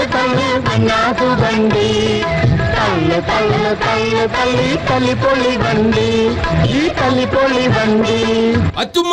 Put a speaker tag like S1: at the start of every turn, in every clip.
S1: തള്ളു പൊന്നാസു വണ്ടി തള്ളു തള്ളു തള്ളു തള്ളി തല്ലിപ്പൊളി വണ്ടി ഈ തല്ലിപ്പൊളി വണ്ടി
S2: അച്ചുമ്മ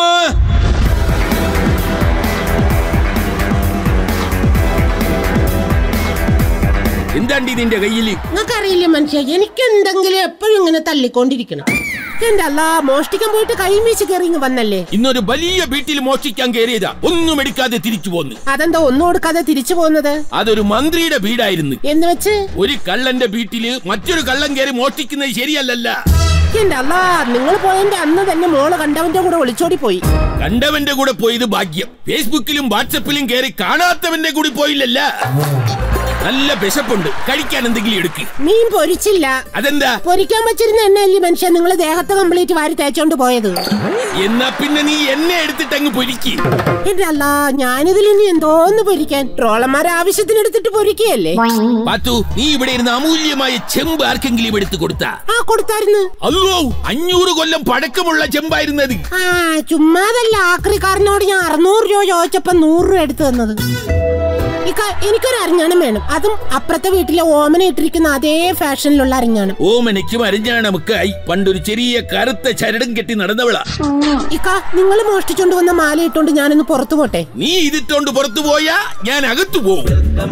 S2: എന്താണ്ടി നിന്റെ കയ്യില്
S3: നിങ്ങൾക്കറിയില്ല മനുഷ്യ എനിക്ക് എന്തെങ്കിലും എപ്പോഴും ഇങ്ങനെ തള്ളിക്കൊണ്ടിരിക്കണം എന്റെ അല്ലാ മോഷ്ടിക്കാൻ പോയിട്ട് കൈ വീശി കയറി ഇങ്ങ് വന്നല്ലേ
S2: ഇന്നൊരു വലിയ വീട്ടിൽ മോഷ്ടിക്കാൻ കയറിയതാ ഒന്നും എടുക്കാതെ തിരിച്ചു പോന്നു
S3: അതെന്താ ഒന്നും കൊടുക്കാതെ തിരിച്ചു പോകുന്നത്
S2: അതൊരു മന്ത്രിയുടെ വീടായിരുന്നു
S3: എന്ന് വെച്ച്
S2: ഒരു കള്ളന്റെ വീട്ടില് മറ്റൊരു കള്ളൻ കയറി മോഷ്ടിക്കുന്നത് ശരിയല്ലല്ല
S3: എന്റെ അല്ലാ നിങ്ങൾ പോയതിന്റെ അന്ന് തന്നെ മോള് കണ്ടവന്റെ കൂടെ ഒളിച്ചോടി പോയി
S2: കണ്ടവന്റെ കൂടെ പോയത് ഭാഗ്യം ഫേസ്ബുക്കിലും വാട്സപ്പിലും കയറി കാണാത്തവന്റെ കൂടി പോയില്ലല്ല നല്ല വിശപ്പുണ്ട് കഴിക്കാൻ എന്തെങ്കിലും എടുക്ക്
S3: മീൻ പൊരിച്ചില്ല
S2: അതെന്താ
S3: പൊരിക്കാൻ വെച്ചിരുന്ന എണ്ണയല്ലേ മനുഷ്യ നിങ്ങൾ ദേഹത്ത് കംപ്ലീറ്റ് വാരി തേച്ചോണ്ട് പോയത്
S2: എന്നാ പിന്നെ നീ എന്നെ എടുത്തിട്ട് അങ്ങ് പൊരിക്ക്
S3: എന്റെ അല്ലാ ഞാനിതിൽ ഇനി എന്തോന്ന് പൊരിക്കാൻ ട്രോളന്മാർ ആവശ്യത്തിന് എടുത്തിട്ട് പൊരിക്കുകയല്ലേ
S2: പാത്തു നീ ഇവിടെ ഇരുന്ന് അമൂല്യമായ ചെമ്പ് ആർക്കെങ്കിലും എടുത്തു കൊടുത്താ
S3: ആ കൊടുത്തായിരുന്നു
S2: അല്ലോ അഞ്ഞൂറ് കൊല്ലം പഴക്കമുള്ള ചെമ്പായിരുന്നത്
S3: ആ ചുമ്മാതല്ല ആക്രിക്കാരനോട് ഞാൻ അറുന്നൂറ് രൂപ ചോദിച്ചപ്പോ നൂറ് രൂപ എടുത്തു തന്നത് ഇക്ക, എനിക്കൊരു അരിഞ്ഞാണം വേണം അതും അപ്പുറത്തെ വീട്ടിലെ ഓമന ഇട്ടിരിക്കുന്ന അതേ ഫാഷനിലുള്ള അരിഞ്ഞാണം
S2: ഓമനയ്ക്കും അരിഞ്ഞാണമുക്കായി പണ്ടൊരു ചെറിയ കറുത്ത ചരടും കെട്ടി നടന്നവളാ
S3: ഇക്ക നിങ്ങൾ മോഷ്ടിച്ചോണ്ട് വന്ന മാല ഇട്ടോണ്ട് ഞാനൊന്ന് പുറത്തു പോട്ടെ
S2: നീ ഇതിട്ടോണ്ട് പുറത്തു പോയാ ഞാൻ അകത്തു പോകും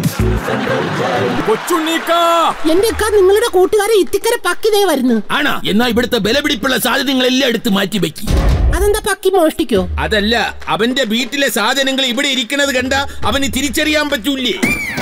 S3: എന്റെ ഇക്ക നിങ്ങളുടെ കൂട്ടുകാരെ ഇത്തിക്കര പക്കിതേ വരുന്നു
S2: ആണാ എന്നാ ഇവിടുത്തെ ബലപിടിപ്പുള്ള സാധനങ്ങളെല്ലാം എടുത്ത് മാറ്റി വെക്കി
S3: അതെന്താ പക്കി മോഷ്ടിക്കോ
S2: അതല്ല അവന്റെ വീട്ടിലെ സാധനങ്ങൾ ഇവിടെ ഇരിക്കുന്നത് കണ്ട അവന് തിരിച്ചറിയാൻ പറ്റൂലേ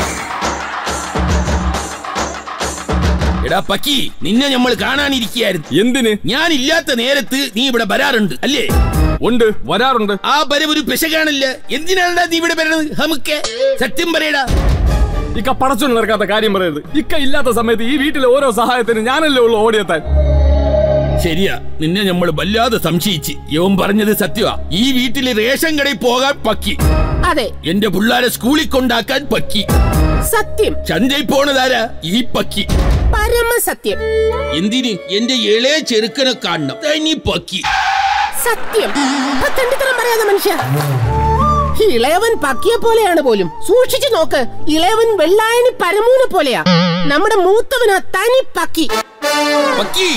S2: എടാ പക്കി നിന്നെ നമ്മൾ കാണാനിരിക്കുകയായിരുന്നു
S4: എന്തിന്
S2: ഞാനില്ലാത്ത നേരത്ത് നീ ഇവിടെ വരാറുണ്ട് അല്ലേ
S4: ഉണ്ട് വരാറുണ്ട്
S2: ആ വരവൊരു പിശകാണല്ല എന്തിനാണ് നീ ഇവിടെ വരണത് നമുക്ക് സത്യം പറയടാ
S4: ഇക്ക പടച്ചോണ്ട് നടക്കാത്ത കാര്യം പറയരുത് ഇക്ക ഇല്ലാത്ത സമയത്ത് ഈ വീട്ടിലെ ഓരോ സഹായത്തിന് ഞാനല്ലേ ഉള്ളു ഓടിയെത്താൻ
S2: ശരിയാ നിന്നെ നമ്മൾ വല്ലാതെ സംശയിച്ച് യവൻ പറഞ്ഞത് സത്യമാ ഈ വീട്ടില് റേഷൻ കടയിൽ പോകാൻ പക്കി
S3: അതെ
S2: എന്റെ പിള്ളാരെ സ്കൂളിൽ കൊണ്ടാക്കാൻ പക്കി
S3: സത്യം
S2: ചന്തയിൽ പോണതാരാ ഈ പക്കി
S3: പരമസത്യം
S2: എന്തിന് എന്റെ ഇളയ ചെറുക്കനെ കാണണം തനി പക്കി
S3: സത്യം പത്തണ്ടിത്തരം പറയാതെ മനുഷ്യ ഇളയവൻ പക്കിയെ പോലെയാണ് പോലും സൂക്ഷിച്ചു നോക്ക് ഇളയവൻ വെള്ളായണി പരമൂനെ പോലെയാ നമ്മുടെ മൂത്തവനാ തനി പക്കി
S2: പക്കി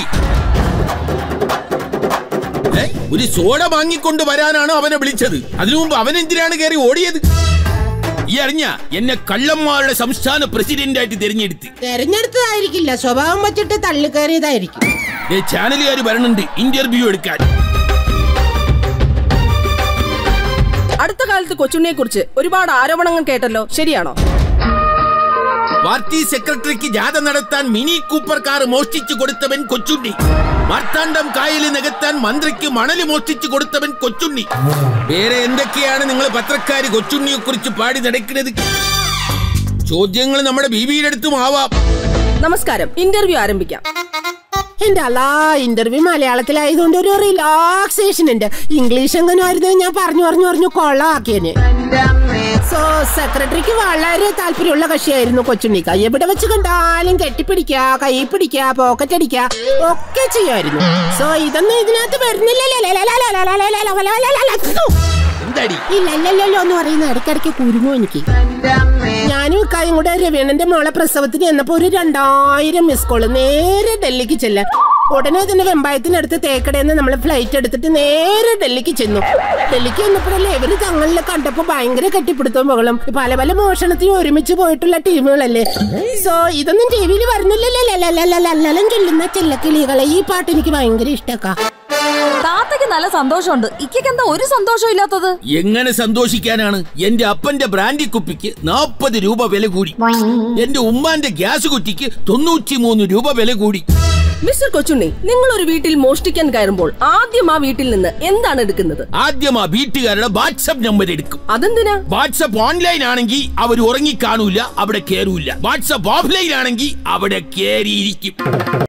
S2: ഏ? ഒരു സോഡ വാങ്ങിക്കൊണ്ട് വരാനാണ് അവനെ വിളിച്ചത് അതിനു മുമ്പ് അവൻ എന്തിനാണ് കയറി ഓടിയത് ഈ അറിഞ്ഞ എന്നെ കള്ളന്മാരുടെ സംസ്ഥാന പ്രസിഡന്റ് ആയിട്ട് തിരഞ്ഞെടുത്ത്
S3: തെരഞ്ഞെടുത്തതായിരിക്കില്ല സ്വഭാവം വച്ചിട്ട് തള്ളിക്കയറിയതായിരിക്കും
S2: ഏ ചാനലുകാർ വരണുണ്ട് ഇന്റർവ്യൂ എടുക്കാൻ
S5: അടുത്ത കാലത്ത് കൊച്ചുണ്ണിയെ കുറിച്ച് ഒരുപാട് ആരോപണങ്ങൾ കേട്ടല്ലോ ശരിയാണോ
S2: പാർട്ടി സെക്രട്ടറിക്ക് ജാഥ നടത്താൻ മിനി കൂപ്പർ കാർ മോഷ്ടിച്ചു കൊടുത്തവൻ കൊച്ചുണ്ണി മാർത്താണ്ഡം കായൽ നികത്താൻ മന്ത്രിക്ക് മണല് മോഷ്ടിച്ചു കൊടുത്തവൻ കൊച്ചുണ്ണി വേറെ എന്തൊക്കെയാണ് നിങ്ങൾ പത്രക്കാര് കൊച്ചുണ്ണിയെ കുറിച്ച് പാടി നടക്കുന്നത് ചോദ്യങ്ങൾ നമ്മുടെ ബീബിയുടെ അടുത്തും ആവാം
S5: നമസ്കാരം ഇന്റർവ്യൂ ആരംഭിക്കാം
S3: എന്റെ അല്ലാ ഇന്റർവ്യൂ മലയാളത്തിലായതുകൊണ്ട് ഒരു റിലാക്സേഷൻ ഉണ്ട് ഇംഗ്ലീഷ് എങ്ങനെയായിരുന്നു ഞാൻ പറഞ്ഞു പറഞ്ഞു പറഞ്ഞു കൊള്ളാക്കിയന് സോ സെക്രട്ടറിക്ക് വളരെ താല്പര്യമുള്ള കക്ഷിയായിരുന്നു കൊച്ചുണ്ണിക്ക എവിടെ വെച്ച് കണ്ടാലും കെട്ടിപ്പിടിക്ക കൈ പിടിക്ക പോക്കറ്റ് അടിക്ക ഒക്കെ ചെയ്യുമായിരുന്നു സോ ഇതൊന്നും ഇതിനകത്ത് വരുന്നില്ല
S2: എന്താടി
S3: ഇല്ലല്ലോ എന്ന് പറയുന്ന ഇടയ്ക്കിടയ്ക്ക് കുരുങ്ങു എനിക്ക് ഞാനും ഇക്കായും കൂടെ രവീണന്റെ മോളെ പ്രസവത്തിന് ചെന്നപ്പോ ഒരു രണ്ടായിരം മിസ് കോള് നേരെ ഡൽഹിക്ക് ചെല്ലാൻ ഉടനെ തന്നെ വെമ്പായത്തിനടുത്ത് തേക്കടയെന്ന് നമ്മൾ ഫ്ലൈറ്റ് എടുത്തിട്ട് നേരെ ഡൽഹിക്ക് ചെന്നു ഡൽഹിക്ക് ചെന്നപ്പോഴല്ലേ ഇവര് തങ്ങളിലെ കണ്ടപ്പോ ഭയങ്കര കെട്ടിപ്പിടുത്തവും മകളും പല പല മോഷണത്തിന് ഒരുമിച്ച് പോയിട്ടുള്ള ടീമുകളല്ലേ സോ ഇതൊന്നും ടി വിയിൽ വരുന്നില്ലല്ലോ ചൊല്ലുന്ന ചെല്ലക്കിളികളെ ഈ പാട്ട് എനിക്ക് ഭയങ്കര ഇഷ്ടക്കാ
S6: താത്തയ്ക്ക് നല്ല സന്തോഷമുണ്ട് ഇക്കയ്ക്ക് എന്താ ഒരു സന്തോഷം ഇല്ലാത്തത്
S2: എങ്ങനെ സന്തോഷിക്കാനാണ് എന്റെ അപ്പന്റെ ബ്രാൻഡി കുപ്പിക്ക് നാൽപ്പത് രൂപ വില കൂടി എന്റെ ഉമ്മാന്റെ ഗ്യാസ് കുറ്റിക്ക് തൊണ്ണൂറ്റി മൂന്ന് രൂപ വില കൂടി
S5: മിസ്റ്റർ കൊച്ചുണ്ണി നിങ്ങൾ ഒരു വീട്ടിൽ മോഷ്ടിക്കാൻ കയറുമ്പോൾ ആദ്യം ആ വീട്ടിൽ നിന്ന് എന്താണ് എടുക്കുന്നത്
S2: ആദ്യം ആ വീട്ടുകാരുടെ വാട്സപ്പ് നമ്പർ എടുക്കും
S5: അതെന്തിനാ
S2: വാട്സപ്പ് ഓൺലൈൻ ആണെങ്കിൽ അവർ ഉറങ്ങി കാണൂല അവിടെ കേറൂല വാട്സപ്പ് ഓഫ്ലൈൻ ആണെങ്കിൽ അവിടെ കേറിയിരിക്കും